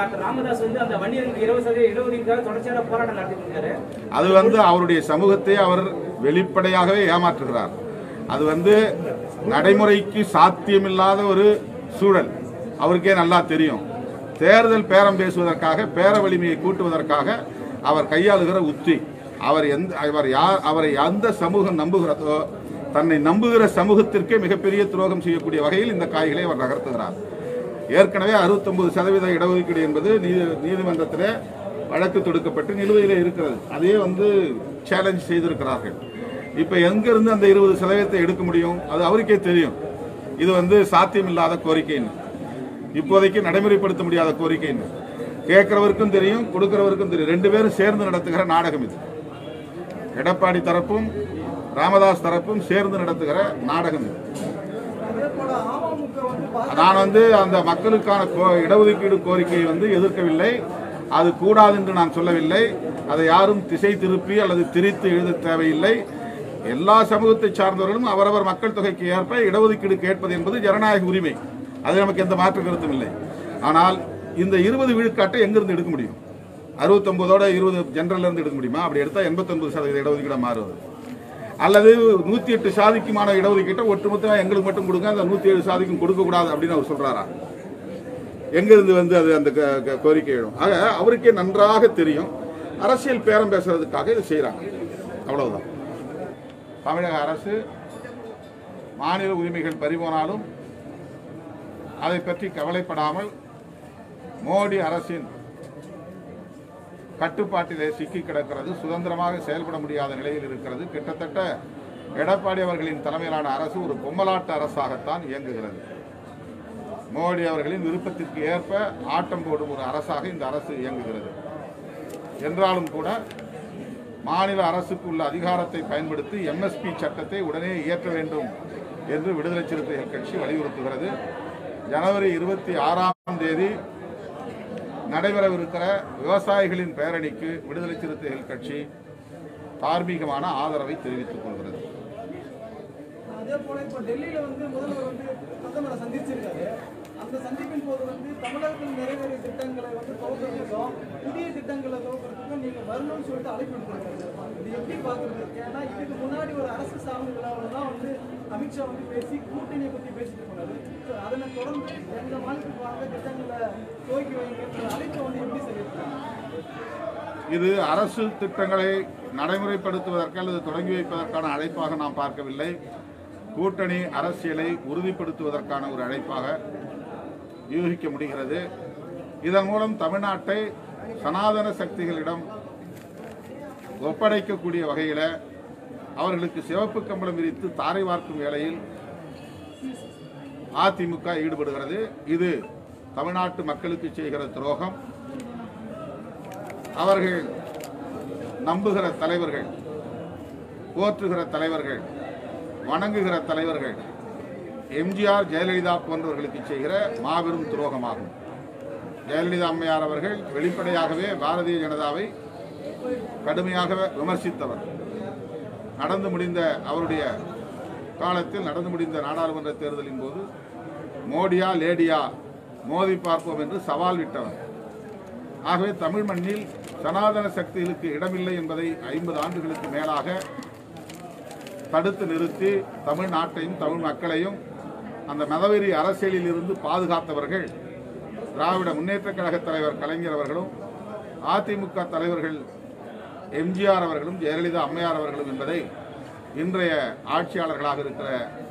Doctor Ramadoss வந்து அந்த வன்னியர்களுக்கு இருபது சதவீத இடஒதுக்கீடுக்காக தொடர்ச்சியான போராட்டம் நடத்திட்டு இருக்காரு அது வந்து அவருடைய சமூகத்தை அவர் வெளிப்படையாகவே ஏமாற்றுகிறார் அது வந்து நடைமுறைக்கு சாத்தியமில்லாத ஒரு சூழல் அவருக்கே நல்லா தெரியும் தேர்தல் பேரம் பேசுவதற்காக பேர வலிமையை கூட்டுவதற்காக அவர் கையாளுகிற உத்தி அவர் எந்த அவர் யார் அவரை எந்த சமூகம் நம்புகிறதோ தன்னை நம்புகிற சமூகத்திற்கே மிகப்பெரிய துரோகம் செய்யக்கூடிய வகையில் இந்த காய்களை அவர் நகர்த்துகிறார் ஏற்கனவே 69% சதவீத இடஒதுக்கீடு என்பது நீதி நீதிமன்றத்திலே வழக்கு தொடுக்கப்பட்டு நிலுவையிலே இருக்கிறது அதையே வந்து சேலஞ்ச் செய்திருக்கிறார்கள் இப்போ எங்கிருந்து அந்த இருபது சதவீதத்தை எடுக்க முடியும் அது அவருக்கே தெரியும் இது வந்து சாத்தியமில்லாத கோரிக்கைன்னு இப்போதைக்கு நடைமுறைப்படுத்த முடியாத கோரிக்கைன்னு கேட்கிறவருக்கும் தெரியும் கொடுக்கிறவருக்கும் தெரியும் ரெண்டு பேரும் சேர்ந்து நடத்துகிற நாடகம் இது எடப்பாடி தரப்பும் ராமதாஸ் தரப்பும் சேர்ந்து நடத்துகிற நாடகம் இது நான் வந்து அந்த மக்களுக்கான கோ- இடஒதுக்கீடு கோரிக்கையை வந்து எதிர்க்கவில்லை அது கூடாது என்று நான் சொல்லவில்லை அதை யாரும் திசை திருப்பி அல்லது திரித்து எழுத தேவையில்லை எல்லா சமூகத்தை சார்ந்தவர்களும் அவரவர் மக்கள் தொகைக்கு ஏற்ப இடஒதுக்கீடு கேட்பது என்பது ஜனநாயக உரிமை அது நமக்கு எந்த மாற்று கருத்தும் இல்லை ஆனால் இந்த இருபது விழுக்காட்டை எங்கிருந்து எடுக்க முடியும் அறுபத்தொன்பதோட இருபது ஜெனரல்ல இருந்து எடுக்க முடியுமா அப்படி எடுத்தால் எண்பத்தொன்பது சதவீத இடஒதுக்கீடு மாறுவது அல்லது நூத்தி எட்டு சாதிக்குமான இடஒதுக்கீட்டை ஒட்டுமொத்தமா எங்களுக்கு மட்டும் கொடுங்க அந்த நூத்தி ஏழு சாதிக்கும் கொடுக்க கூடாது அப்படின்னு அவர் சொல்றாரா எங்கிருந்து வந்து அது அந்த க- க- கோரிக்கை எழும் ஆக அவருக்கே நன்றாக தெரியும் அரசியல் பேரம் பேசுறதுக்காக இதை செய்றாங்க அவ்வளவுதான் தமிழக அரசு மாநில உரிமைகள் பறிபோனாலும் அதை பற்றி கவலைப்படாமல் மோடி அரசின் கட்டுப்பாட்டிலே சிக்கி கிடக்கிறது சுதந்திரமாக செயல்பட முடியாத நிலையில் இருக்கிறது கிட்டத்தட்ட எடப்பாடி அவர்களின் தலைமையிலான அரசு ஒரு பொம்மலாட்ட அரசாகத்தான் இயங்குகிறது மோடி அவர்களின் விருப்பத்திற்கு ஏற்ப ஆட்டம் போடும் ஒரு அரசாக இந்த அரசு இயங்குகிறது என்றாலும் கூட மாநில அரசுக்கு உள்ள அதிகாரத்தை பயன்படுத்தி எம்எஸ்பி சட்டத்தை உடனே இயற்ற வேண்டும் என்று விடுதலை சிறுத்தைகள் கட்சி வலியுறுத்துகிறது ஜனவரி இருபத்தி ஆறாம் தேதி நடைபெறவிருக்கிற விவசாயிகளின் பேரணிக்கு விடுதலை சிறுத்தைகள் கட்சி தார்மீகமான ஆதரவை தெரிவித்துக் கொள்கிறது அதே போல இப்ப டெல்லியில வந்து முதல்வர் வந்து பிரதமரை சந்திச்சிருக்காரு அந்த சந்திப்பின் போது வந்து தமிழகத்தில் நிறைவேறிய திட்டங்களை வந்து துவக்கிறதுக்கும் புதிய திட்டங்களை துவக்கிறதுக்கும் நீங்க வரணும்னு சொல்லிட்டு அழைப்பு விடுத்திருக்காரு இது எப்படி பாக்குறது ஏன்னா இதுக்கு முன்னாடி ஒரு அரசு சார்ந்த விழாவில் தான் வந்து அமித்ஷா வந்து பேசி கூட்டணியை பத்தி பேசிட்டு போனாரு So, அதனை தொடர்ந்து எங்க மாநிலத்துக்கு வாங்க திட்டங்களை துவக்கி வைங்கிற அழைப்பை வந்து எப்படி செய்யறாங்க இது அரசு திட்டங்களை நடைமுறைப்படுத்துவதற்கு அல்லது தொடங்கி வைப்பதற்கான அழைப்பாக நாம் பார்க்கவில்லை கூட்டணி அரசியலை உறுதிப்படுத்துவதற்கான ஒரு அழைப்பாக யூகிக்க முடிகிறது இதன் மூலம் தமிழ்நாட்டை சனாதன சக்திகளிடம் ஒப்படைக்கக்கூடிய வகையில் அவர்களுக்கு சிவப்பு கம்பளம் விரித்து தாரை வார்க்கும் வேளையில் அதிமுக ஈடுபடுகிறது இது தமிழ்நாட்டு மக்களுக்கு செய்கிற துரோகம் அவர்கள் நம்புகிற தலைவர்கள் போற்றுகிற தலைவர்கள் வணங்குகிற தலைவர்கள் எம்ஜிஆர் ஜெயலலிதா போன்றவர்களுக்கு செய்கிற மாபெரும் துரோகமாகும் ஜெயலலிதா அம்மையார் அவர்கள் வெளிப்படையாகவே பாரதிய ஜனதாவை கடுமையாக விமர்சித்தவர் நடந்து முடிந்த அவருடைய காலத்தில் நடந்து முடிந்த நாடாளுமன்ற தேர்தலின் போது மோடியா லேடியா மோதி பார்ப்போம் என்று சவால் விட்டவர் ஆகவே தமிழ் மண்ணில் சனாதன சக்திகளுக்கு இடமில்லை என்பதை ஐம்பது ஆண்டுகளுக்கு மேலாக தடுத்து நிறுத்தி தமிழ்நாட்டையும் தமிழ் மக்களையும் அந்த மதவெறி அரசியலில் இருந்து பாதுகாத்தவர்கள் திராவிட முன்னேற்றக் கழக தலைவர் கலைஞர் அவர்களும் அதிமுக தலைவர்கள் எம்ஜிஆர் அவர்களும் ஜெயலலிதா அம்மையார் அவர்களும் என்பதை இன்றைய ஆட்சியாளர்களாக இருக்கிற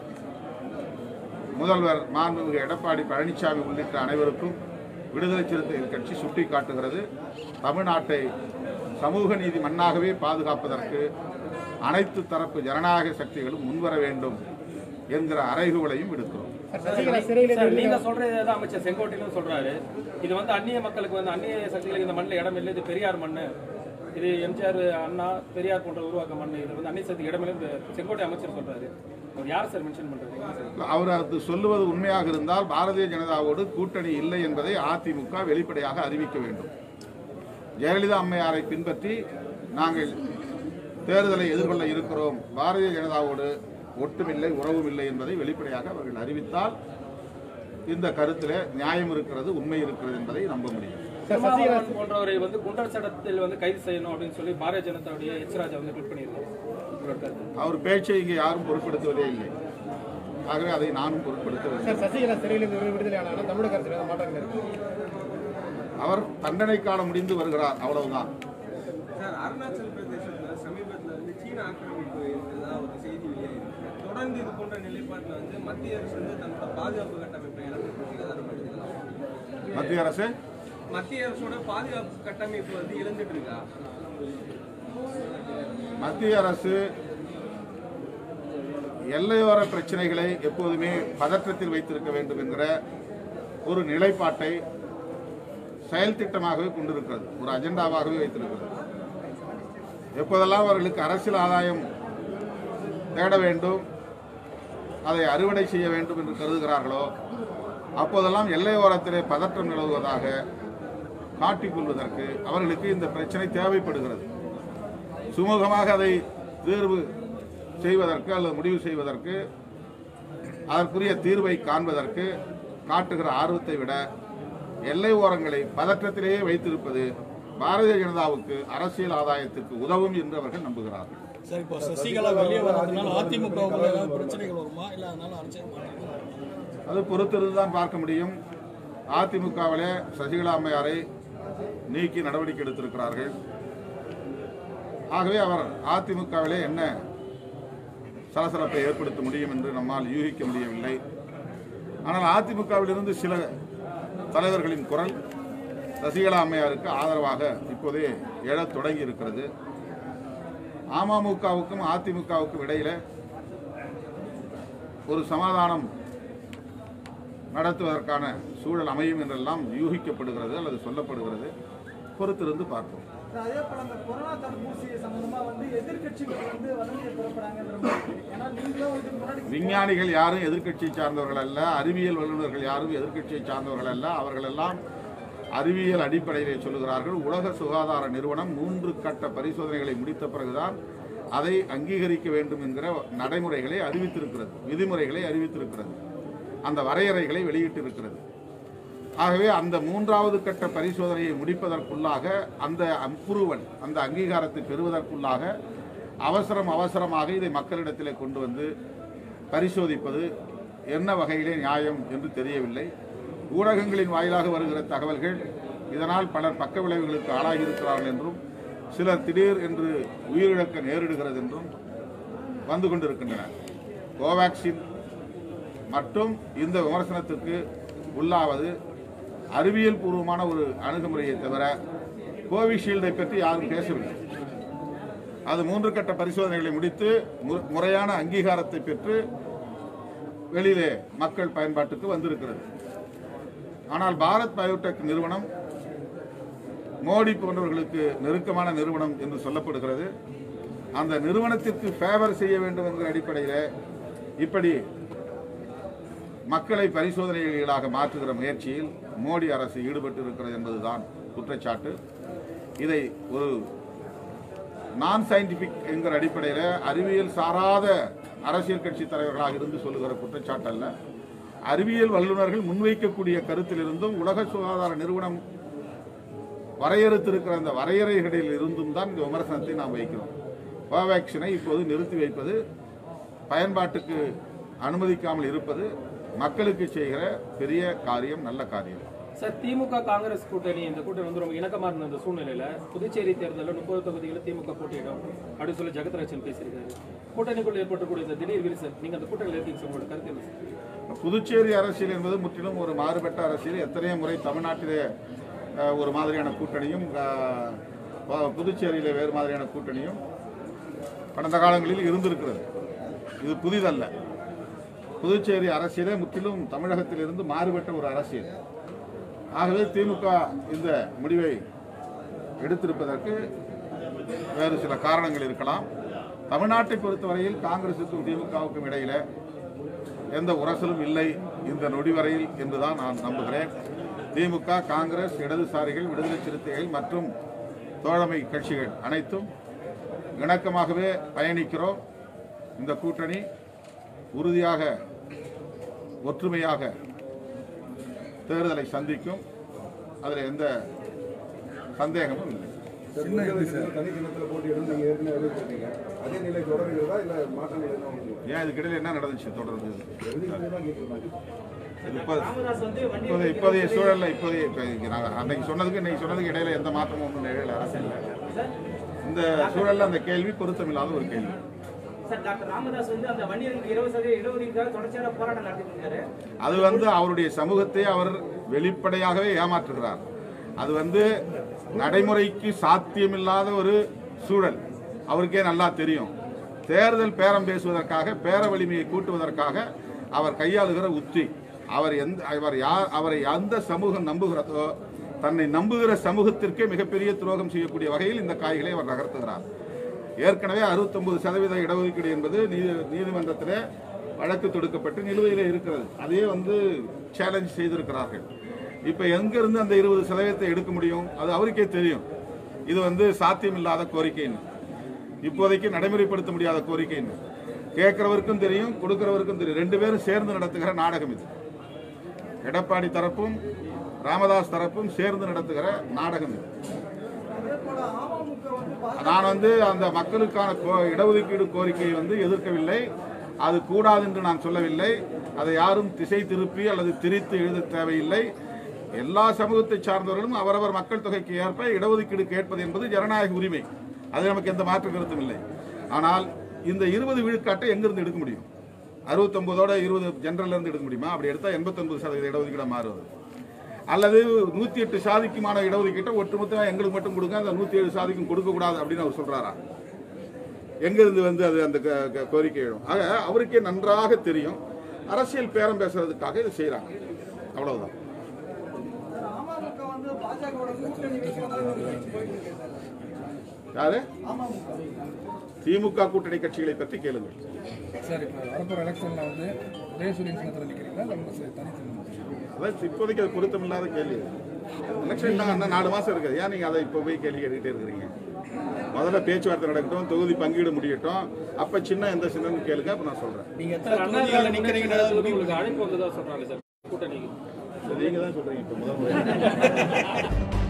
முதல்வர் மாண்புமிகு எடப்பாடி பழனிசாமி உள்ளிட்ட அனைவருக்கும் விடுதலை சிறுத்தைகள் கட்சி சுட்டிக்காட்டுகிறது தமிழ்நாட்டை சமூக நீதி மண்ணாகவே பாதுகாப்பதற்கு அனைத்து தரப்பு ஜனநாயக சக்திகளும் முன்வர வேண்டும் என்கிற அறைகூவலையும் விடுக்கிறோம் சார் நீங்க சொல்றது தான் அமைச்சர் செங்கோட்டையிலும் சொல்றாரு இது வந்து அந்நிய மக்களுக்கு வந்து அந்நிய சக்திகளுக்கு இந்த மண்ணில் இடம் இல்லை இது பெரியார் மண்ணு இது எம்ஜிஆர் அண்ணா பெரியார் போன்ற உருவாக்க மண்ணு இது வந்து அந்நிய சக்தி இடமில்லை இந்த செங்கோட்டை அமைச்சர் சொல்றாரு அவர் யார் சார் மென்ஷன் பண்றாரு என்ன சார்? அவர் அது சொல்லுவது உண்மையாக இருந்தால் பாரதிய ஜனதாவோடு கூட்டணி இல்லை என்பதை அதிமுக வெளிப்படையாக அறிவிக்க வேண்டும் ஜெயலலிதா அம்மையாரை பின்பற்றி நாங்கள் தேர்தலை எதிர்கொள்ள இருக்கிறோம் பாரதிய ஜனதாவோடு ஒட்டுமில்லை உறவும் இல்லை என்பதை வெளிப்படையாக அவர்கள் அறிவித்தால் இந்த கருத்தில் நியாயம் இருக்கிறது உண்மை இருக்கிறது என்பதை நம்ப முடியும் திருமாவளவன் போன்றவரை வந்து குண்டர் சட்டத்தில் வந்து கைது செய்யணும் அப்படின்னு சொல்லி பாரதிய ஜனதாவுடைய எச் ராஜா வந்து ட்வீட் பண்ணியிருக்காரு உங்களோட கருத்து அவர் பேச்சை இங்கே யாரும் பொருட்படுத்துவதே இல்லை ஆகவே அதை நானும் பொருட்படுத்தவில்லை சார் சசிகலா சிறையிலிருந்து விடுதலையான தமிழக அரசு ஏதாவது மாற்றங்கள் இருக்கு அவர் தண்டனை காலம் முடிந்து வருகிறார் அவ்வளவுதான் சார் அருணாச்சல் பிரதேசத்துல சமீபத்துல வந்து சீன ஆக்கிரமிப்பு இருக்கிறதா ஒரு செய்தி வெளியாயிருக்கு தொடர்ந்து இது போன்ற நிலைப்பாட்டில் வந்து மத்திய அரசு வந்து தன்னோட பாதுகாப்பு கட்டமைப்பை இழந்துட்டு மத்திய அரசு மத்திய அரசோட பாதுகாப்பு கட்டமைப்பு வந்து இழந்துட்டு இருக்கா மத்திய அரசு எல்லையோர பிரச்சனைகளை எப்போதுமே பதற்றத்தில் வைத்திருக்க வேண்டும் என்கிற ஒரு நிலைப்பாட்டை செயல் திட்டமாகவே கொண்டிருக்கிறது ஒரு அஜெண்டாவாகவே வைத்திருக்கிறது எப்போதெல்லாம் அவர்களுக்கு அரசியல் ஆதாயம் தேட வேண்டும் அதை அறுவடை செய்ய வேண்டும் என்று கருதுகிறார்களோ அப்போதெல்லாம் எல்லையோரத்திலே பதற்றம் நிலவுவதாக காட்டிக்கொள்வதற்கு அவர்களுக்கு இந்த பிரச்சனை தேவைப்படுகிறது சுமூகமாக அதை தீர்வு செய்வதற்கு அல்லது முடிவு செய்வதற்கு அதற்குரிய தீர்வை காண்பதற்கு காட்டுகிற ஆர்வத்தை விட எல்லை ஓரங்களை பதற்றத்திலேயே வைத்திருப்பது பாரதிய ஜனதாவுக்கு அரசியல் ஆதாயத்திற்கு உதவும் என்று அவர்கள் நம்புகிறார்கள் சார் இப்போ சசிகலா வெளியே வர்றதுனால அதிமுகவுக்குள்ள ஏதாவது பிரச்சனைகள் வருமா இல்லை அதனால அரசியல் மாற்றமா? அது பொறுத்திருந்து தான் பார்க்க முடியும் அதிமுகவிலே சசிகலா அம்மையாரை நீக்கி நடவடிக்கை எடுத்திருக்கிறார்கள் ஆகவே அவர் அதிமுகவிலே என்ன சலசலப்பை ஏற்படுத்த முடியும் என்று நம்மால் யூகிக்க முடியவில்லை ஆனால் அதிமுகவிலிருந்து சில தலைவர்களின் குரல் சசிகலா அம்மையாருக்கு ஆதரவாக இப்போதே எழத் தொடங்கி இருக்கிறது அமமுகவுக்கும் அதிமுகவுக்கும் இடையில ஒரு சமாதானம் நடத்துவதற்கான சூழல் அமையும் என்றெல்லாம் யூகிக்கப்படுகிறது அல்லது சொல்லப்படுகிறது பொறுத்திருந்து பார்ப்போம் அதே போல அந்த கொரோனா தடுப்பூசி சம்பந்தமா வந்து எதிர்க்கட்சிகள் வந்து வதந்தியை புறப்படாங்கன்ற மாதிரி இருக்கு. ஏன்னா நீங்களும் இதுக்கு முன்னாடி விஞ்ஞானிகள் யாரும் எதிர்க்கட்சியை சார்ந்தவர்கள் அல்ல அறிவியல் வல்லுநர்கள் யாரும் எதிர்க்கட்சியை சார்ந்தவர்கள் அல்ல அவர்கள் எல்லாம் அறிவியல் அடிப்படையிலே சொல்லுகிறார்கள் உலக சுகாதார நிறுவனம் மூன்று கட்ட பரிசோதனைகளை முடித்த பிறகுதான் அதை அங்கீகரிக்க வேண்டும் என்கிற நடைமுறைகளை அறிவித்திருக்கிறது விதிமுறைகளை அறிவித்திருக்கிறது அந்த வரையறைகளை வெளியிட்டிருக்கிறது ஆகவே அந்த மூன்றாவது கட்ட பரிசோதனையை முடிப்பதற்குள்ளாக அந்த அப்ரூவல் அந்த அங்கீகாரத்தை பெறுவதற்குள்ளாக அவசரம் அவசரமாக இதை மக்களிடத்திலே கொண்டு வந்து பரிசோதிப்பது என்ன வகையிலே நியாயம் என்று தெரியவில்லை ஊடகங்களின் வாயிலாக வருகிற தகவல்கள் இதனால் பலர் பக்க விளைவுகளுக்கு ஆளாகியிருக்கிறார்கள் என்றும் சிலர் திடீர் என்று உயிரிழக்க நேரிடுகிறது என்றும் வந்து கொண்டிருக்கின்றன கோவேக்சின் மற்றும் இந்த விமர்சனத்திற்கு உள்ளாவது அறிவியல் பூர்வமான ஒரு அணுகுமுறையை தவிர கோவிஷீல்டை பற்றி யாரும் பேசவில்லை அது மூன்று கட்ட பரிசோதனைகளை முடித்து மு- முறையான அங்கீகாரத்தை பெற்று வெளியிலே மக்கள் பயன்பாட்டுக்கு வந்திருக்கிறது ஆனால் பாரத் பயோடெக் நிறுவனம் மோடி போன்றவர்களுக்கு நெருக்கமான நிறுவனம் என்று சொல்லப்படுகிறது அந்த நிறுவனத்திற்கு ஃபேவர் செய்ய வேண்டும் என்கிற அடிப்படையில் இப்படி மக்களை பரிசோதனைகளாக மாற்றுகிற முயற்சியில் மோடி அரசு ஈடுபட்டு இருக்கிறது என்பதுதான் குற்றச்சாட்டு இதை ஒரு நான் சயின்டிபிக் என்கிற அடிப்படையில் அறிவியல் சாராத அரசியல் கட்சி தலைவர்களாக இருந்து சொல்லுகிற குற்றச்சாட்டு அல்ல அறிவியல் வல்லுநர்கள் முன்வைக்கக்கூடிய கருத்திலிருந்தும் உலக சுகாதார நிறுவனம் வரையறுத்திருக்கிற அந்த வரையறைகளில் இருந்தும் தான் இந்த விமர்சனத்தை நாம் வைக்கிறோம் கோவேக்சினை இப்போது நிறுத்தி வைப்பது பயன்பாட்டுக்கு அனுமதிக்காமல் இருப்பது மக்களுக்கு செய்கிற பெரிய காரியம் நல்ல காரியம் சார் திமுக காங்கிரஸ் கூட்டணி இந்த கூட்டணி வந்து ரொம்ப இணக்கமா இருந்த இந்த சூழ்நிலையில புதுச்சேரி தேர்தலில் முப்பது தொகுதிகளில் திமுக போட்டியிடும் அப்படின்னு சொல்லி ஜெகத்ராஜன் பேசியிருக்காரு கூட்டணிக்குள் ஏற்பட்டக்கூடிய இந்த திடீர் விரிசல் நீங்க அந்த கூட்டணியில் இருக்கீங்க சார் உங்களோட கருத்து என்ன சார் புதுச்சேரி அரசியல் என்பது முற்றிலும் ஒரு மாறுபட்ட அரசியல் எத்தனையோ முறை தமிழ்நாட்டிலே அஹ், ஒரு மாதிரியான கூட்டணியும் அஹ், ப- புதுச்சேரியிலே வேறு மாதிரியான கூட்டணியும் கடந்த காலங்களில் இருந்திருக்கிறது இது புதிதல்ல புதுச்சேரி அரசியலே முற்றிலும் தமிழகத்திலிருந்து மாறுபட்ட ஒரு அரசியல் ஆகவே திமுக இந்த முடிவை எடுத்திருப்பதற்கு வேறு சில காரணங்கள் இருக்கலாம் தமிழ்நாட்டை பொறுத்தவரையில் காங்கிரசுக்கும் திமுகவுக்கும் இடையில எந்த உரசலும் இல்லை இந்த நொடி வரையில் என்றுதான் நான் நம்புகிறேன் திமுக காங்கிரஸ் இடதுசாரிகள் விடுதலை சிறுத்தைகள் மற்றும் தோழமை கட்சிகள் அனைத்தும் இணக்கமாகவே பயணிக்கிறோம் இந்த கூட்டணி உறுதியாக ஒற்றுமையாக தேர்தலை சந்திக்கும் அதில் எந்த சந்தேகமும் இல்லை தனி கிணத்துல போட்டியிடும் நீங்க ஏற்கனவே அறிவிச்சிருக்கீங்க அதே நிலை தொடர்கிறதா இல்ல மாற்றங்கள் என்ன உங்களுக்கு ஏன் இதுக்கிடையில் என்ன நடந்துச்சு தொடர்ந்து எழுதிக்கிட்டே தான் கேட்டிருந்தாங்க இப்போ இப்போதைய இப்போதைய சூழல்ல இப்போதைய இப்போ இங்க நாங்கள் அன்னைக்கு சொன்னதுக்கு இன்னைக்கு சொன்னதுக்கு இடையில எந்த மாற்றமும் ஒன்றும் நிகழ அரசியல் இந்த சூழல்ல அந்த கேள்வி பொருத்தமில்லாத ஒரு கேள்வி சார் டாக்டர் ராமதாஸ் வந்து அந்த வன்னியர்களுக்கு இருபது சதவீத இடஒதுக்கீடுக்காக தொடர்ச்சியான போராட்டம் நடத்திட்டு இருக்காரு அது வந்து அவருடைய சமூகத்தை அவர் வெளிப்படையாகவே ஏமாற்றுகிறார் அது வந்து நடைமுறைக்கு சாத்தியமில்லாத ஒரு சூழல் அவருக்கே நல்லா தெரியும் தேர்தல் பேரம் பேசுவதற்காக பேர வலிமையை கூட்டுவதற்காக அவர் கையாளுகிற உத்தி அவர் எந்த அவர் யார் அவரை எந்த சமூகம் நம்புகிறதோ தன்னை நம்புகிற சமூகத்திற்கே மிகப்பெரிய துரோகம் செய்யக்கூடிய வகையில் இந்த காய்களை அவர் நகர்த்துகிறார் ஏற்கனவே 69% சதவீத இடஒதுக்கீடு என்பது நீதி நீதிமன்றத்திலே வழக்கு தொடுக்கப்பட்டு நிலுவையில் இருக்கிறது அதையே வந்து சேலஞ்ச் செய்திருக்கிறார்கள் இப்போ எங்கிருந்து அந்த இருபது சதவீதத்தை எடுக்க முடியும் அது அவருக்கே தெரியும் இது வந்து சாத்தியமில்லாத கோரிக்கைன்னு இப்போதைக்கு நடைமுறைப்படுத்த முடியாத கோரிக்கைன்னு கேட்கிறவருக்கும் தெரியும் கொடுக்கிறவருக்கும் தெரியும் ரெண்டு பேரும் சேர்ந்து நடத்துகிற நாடகம் இது எடப்பாடி தரப்பும் ராமதாஸ் தரப்பும் சேர்ந்து நடத்துகிற நாடகம் இது அதே போல அமமுக வந்து பா- நான் வந்து அந்த மக்களுக்கான கோ- இடஒதுக்கீடு கோரிக்கையை வந்து எதிர்க்கவில்லை அது கூடாது என்று நான் சொல்லவில்லை அதை யாரும் திசை திருப்பி அல்லது திரித்து எழுத தேவையில்லை எல்லா சமூகத்தை சார்ந்தவர்களும் அவரவர் மக்கள் தொகைக்கு ஏற்ப இடஒதுக்கீடு கேட்பது என்பது ஜனநாயக உரிமை அது நமக்கு எந்த மாற்று கருத்தும் இல்லை ஆனால் இந்த இருபது விழுக்காட்டை எங்கிருந்து எடுக்க முடியும் அறுபத்தொன்பதோட இருபது ஜெனரல்ல இருந்து எடுக்க முடியுமா அப்படி எடுத்தால் எண்பத்தொன்பது சதவீத இடஒதுக்கீடாக மாறுவது அல்லது நூத்தி எட்டு சாதிக்குமான இடஒதுக்கீட்டை ஒட்டுமொத்தமா எங்களுக்கு மட்டும் கொடுங்க அந்த நூத்தி ஏழு சாதிக்கும் கொடுக்க கூடாது அப்படின்னு அவர் சொல்றாரா எங்கிருந்து வந்து அது அந்த க- க- கோரிக்கை எழும் ஆக அவருக்கே நன்றாக தெரியும் அரசியல் பேரம் பேசுறதுக்காக இதை செய்றாங்க அவ்வளவுதான் சார், அமமுக வந்து பாஜகவோட கூட்டணி வைக்கிறதா ஒரு பேச்சு போயிட்டு இருக்கு சார். யாரு அமமுக திமுக கூட்டணி கட்சிகளை பற்றி கேளுங்கள் சார் இப்போ வரப்போகிற எலெக்ஷனில் வந்து உதயசூரியன் சின்னத்தில் நிற்கிறீங்களா இல்லை உங்கள் தனித்து அதான் இப்போதைக்கு அது பொருத்தமில்லாத கேள்வி எலெக்ஷன் தான் இன்னும் நாலு மாசம் இருக்குது ஏன் நீங்க அதை இப்போ போய் கேள்வி கேட்டுக்கிட்டே இருக்கிறீங்க முதல்ல பேச்சுவார்த்தை நடக்கட்டும் தொகுதி பங்கீடு முடியட்டும் அப்ப சின்ன எந்த சின்னன்னு கேளுங்க அப்ப நான் சொல்றேன் நீங்கள் சார் எத்தனை அண்ணா தொகுதிகளில் நிற்கிறீங்கன்னு திராவிட உங்களுக்கு அழைப்பு வந்ததா சொல்றாங்க சார் கூட்டணிக்கு நீங்க தான் சொல்றீங்க இப்போ முதல் முறை